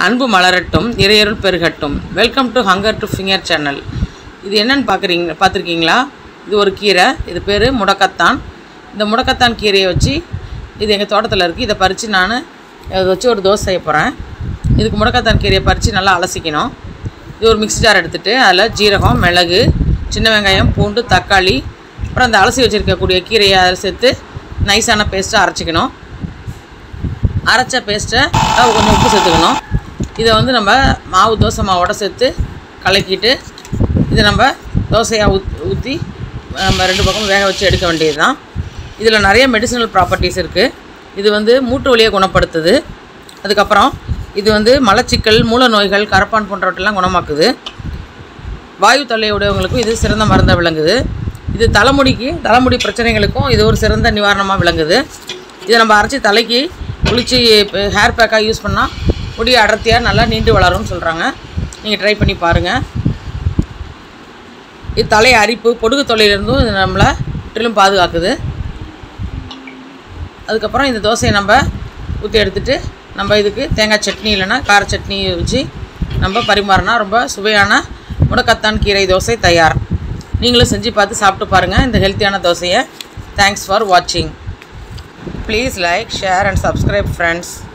அன்பு மலரட்டும் இறையருள் பெருகட்டும் welcome to hunger to finger channel இது என்னன்னு பார்க்குறீங்க பார்த்துருக்கீங்களா இது ஒரு கீரை இது பேர் முடக்கத்தான் இந்த முடக்கத்தான் கீரையை வச்சு இது எங்கள் தோட்டத்தில் இருக்குது இதை பறித்து நான் இதை வச்சு ஒரு தோசை செய்ய போகிறேன் இதுக்கு முடக்கத்தான் கீரையை பறித்து நல்லா அலசிக்கணும் இது ஒரு மிக்ஸி ஜார் எடுத்துகிட்டு அதில் ஜீரகம் மிளகு சின்ன வெங்காயம் பூண்டு தக்காளி அப்புறம் அந்த அலசி வச்சுருக்கக்கூடிய கீரையை அதில் சேர்த்து நைஸான பேஸ்ட்டை அரைச்சிக்கணும் அரைச்ச பேஸ்ட்டை கொஞ்சம் உப்பு சேர்த்துக்கணும் இதை வந்து நம்ம மாவு தோசை மாவோட சேர்த்து கலக்கிட்டு இதை நம்ம தோசையாக ஊத் ஊற்றி நம்ம ரெண்டு பக்கம் வேக வச்சு எடுக்க வேண்டியது தான் இதில் நிறைய மெடிசினல் ப்ராப்பர்ட்டிஸ் இருக்குது இது வந்து மூட்டு வலியை குணப்படுத்துது அதுக்கப்புறம் இது வந்து மலச்சிக்கல் மூல நோய்கள் கரப்பான் போன்றவற்றெல்லாம் குணமாக்குது வாயு தொல்லையுடையவங்களுக்கும் இது சிறந்த மருந்தாக விளங்குது இது தலைமுடிக்கு தலைமுடி பிரச்சனைகளுக்கும் இது ஒரு சிறந்த நிவாரணமாக விளங்குது இதை நம்ம அரைச்சி தலைக்கு குளித்து ஹேர் பேக்காக யூஸ் பண்ணால் முடி அடர்த்தியாக நல்லா நீண்டு வளரும்னு சொல்கிறாங்க நீங்கள் ட்ரை பண்ணி பாருங்கள் இது தலை அரிப்பு பொடுகு தொல்லையிலேருந்தும் இது நம்மளை முற்றிலும் பாதுகாக்குது அதுக்கப்புறம் இந்த தோசையை நம்ம ஊற்றி எடுத்துட்டு நம்ம இதுக்கு தேங்காய் சட்னி இல்லைன்னா கார சட்னி வச்சு நம்ம பரிமாறினா ரொம்ப சுவையான முடக்கத்தான் கீரை தோசை தயார் நீங்களும் செஞ்சு பார்த்து சாப்பிட்டு பாருங்கள் இந்த ஹெல்த்தியான தோசையை தேங்க்ஸ் ஃபார் வாட்சிங் please like share and subscribe friends